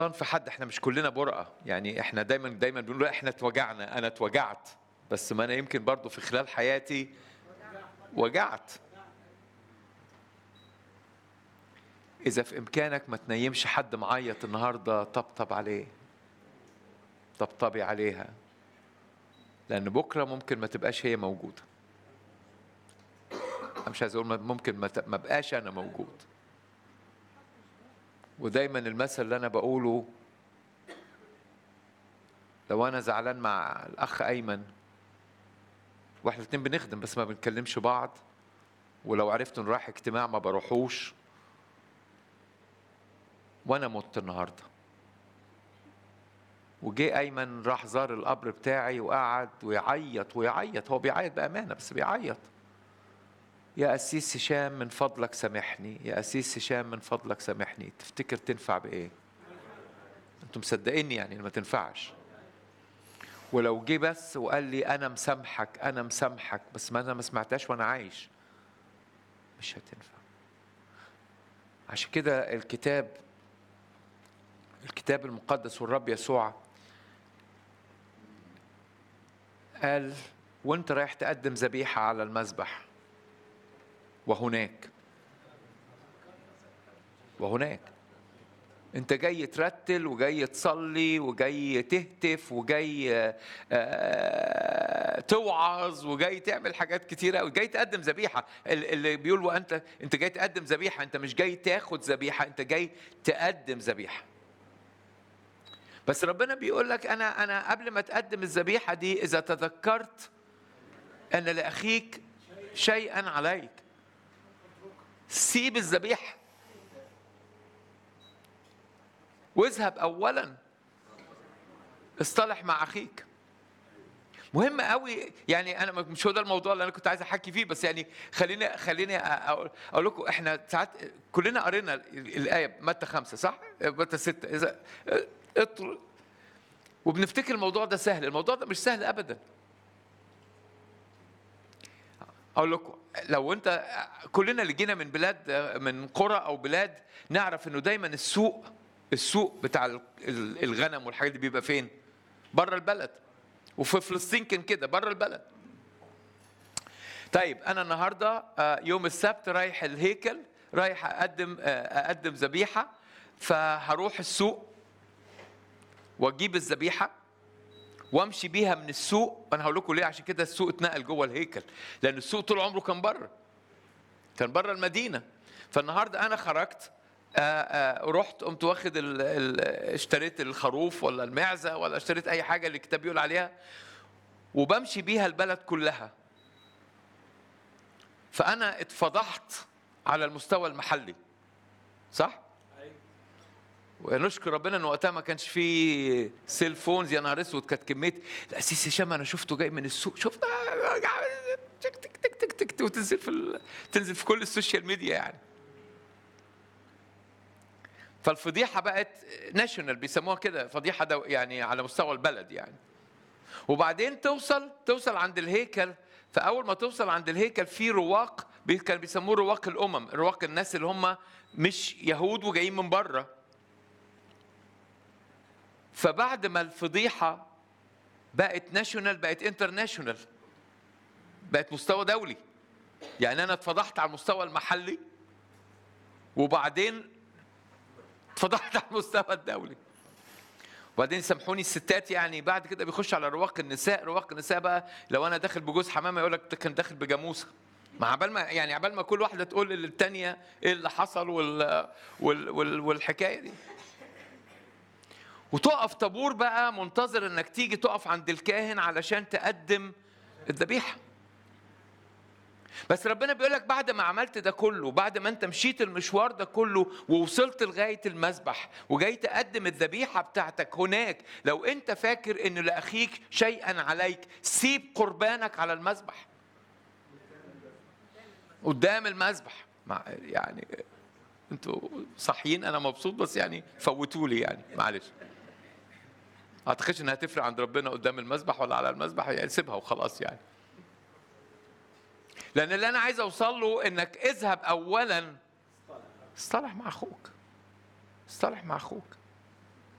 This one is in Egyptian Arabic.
في حد احنا مش كلنا برقة يعني احنا دايما دايما بنقول احنا اتوجعنا انا اتوجعت بس ما انا يمكن برضو في خلال حياتي وجعت اذا في امكانك ما تنيمش حد معيط النهارده طبطب عليه طبطبي عليها لان بكره ممكن ما تبقاش هي موجوده انا مش عايز اقول ممكن ما ت- ما بقاش انا موجود ودايما المثل اللي انا بقوله لو انا زعلان مع الاخ ايمن واحنا الاتنين بنخدم بس ما بنكلمش بعض ولو عرفت انه رايح اجتماع ما بروحوش وانا مت النهارده وجه ايمن راح زار القبر بتاعي وقعد ويعيط ويعيط هو بيعيط بامانه بس بيعيط يا أسيس هشام من فضلك سامحني يا أسيس هشام من فضلك سامحني تفتكر تنفع بإيه أنتم مصدقيني يعني ما تنفعش ولو جه بس وقال لي أنا مسامحك أنا مسامحك بس ما أنا ما سمعتهاش وأنا عايش مش هتنفع عشان كده الكتاب الكتاب المقدس والرب يسوع قال وانت رايح تقدم ذبيحة على المذبح وهناك وهناك انت جاي ترتل وجاي تصلي وجاي تهتف وجاي آه، آه، توعظ وجاي تعمل حاجات كتيرة وجاي تقدم ذبيحة ال- اللي بيقول وانت انت جاي تقدم ذبيحة انت مش جاي تاخد ذبيحة انت جاي تقدم ذبيحة بس ربنا بيقول لك انا انا قبل ما تقدم الذبيحة دي اذا تذكرت ان لاخيك شيئا عليك سيب الذبيحه واذهب اولا اصطلح مع اخيك مهم قوي يعني انا مش هو ده الموضوع اللي انا كنت عايز احكي فيه بس يعني خليني خليني اقول أقول لكم احنا ساعات كلنا قرينا الايه متى خمسه صح؟ متى سته اذا اطل وبنفتكر الموضوع ده سهل الموضوع ده مش سهل ابدا اقول لكم لو انت كلنا اللي جينا من بلاد من قرى او بلاد نعرف انه دايما السوق السوق بتاع ال- ال- الغنم والحاجات دي بيبقى فين؟ بره البلد وفي فلسطين كان كده بره البلد طيب انا النهارده آه، يوم السبت رايح الهيكل رايح اقدم آه، اقدم ذبيحه فهروح السوق واجيب الذبيحه وامشي بيها من السوق انا هقول لكم ليه عشان كده السوق اتنقل جوه الهيكل لان السوق طول عمره كان بره كان بره المدينه فالنهارده انا خرجت آه، آه، رحت قمت واخد ال ال اشتريت الخروف ولا المعزه ولا اشتريت اي حاجه اللي الكتاب بيقول عليها وبمشي بيها البلد كلها فانا اتفضحت على المستوى المحلي صح ونشكر ربنا ان وقتها ما كانش فيه سيل فونز يا نهار اسود كانت كميه الاسيس هشام انا شفته جاي من السوق شفت تك تك تك تك تك تك وتنزل في ال... تنزل في كل السوشيال ميديا يعني فالفضيحه بقت ناشونال بيسموها كده فضيحه دو يعني على مستوى البلد يعني وبعدين توصل توصل عند الهيكل فاول ما توصل عند الهيكل في رواق بي- كانوا بيسموه رواق الامم رواق الناس اللي هم مش يهود وجايين من بره فبعد ما الفضيحه بقت ناشونال بقت انترناشونال بقت مستوى دولي يعني انا اتفضحت على المستوى المحلي وبعدين اتفضحت على المستوى الدولي وبعدين سامحوني الستات يعني بعد كده بيخش على رواق النساء رواق النساء بقى لو انا داخل بجوز حمامه يقول لك ده كان داخل بجاموسه ما عبال ما يعني عبال ما كل واحده تقول للتانيه ايه اللي حصل وال وال وال والحكايه دي وتقف طابور بقى منتظر انك تيجي تقف عند الكاهن علشان تقدم الذبيحه بس ربنا بيقول لك بعد ما عملت ده كله بعد ما انت مشيت المشوار ده كله ووصلت لغايه المذبح وجاي تقدم الذبيحه بتاعتك هناك لو انت فاكر ان لاخيك شيئا عليك سيب قربانك على المذبح قدام المذبح مع يعني انتوا صحيين انا مبسوط بس يعني فوتوا لي يعني معلش اعتقدش انها تفرق عند ربنا قدام المذبح ولا على المذبح يعني سيبها وخلاص يعني لان اللي انا عايز اوصل له انك اذهب اولا اصطلح مع اخوك اصطلح مع اخوك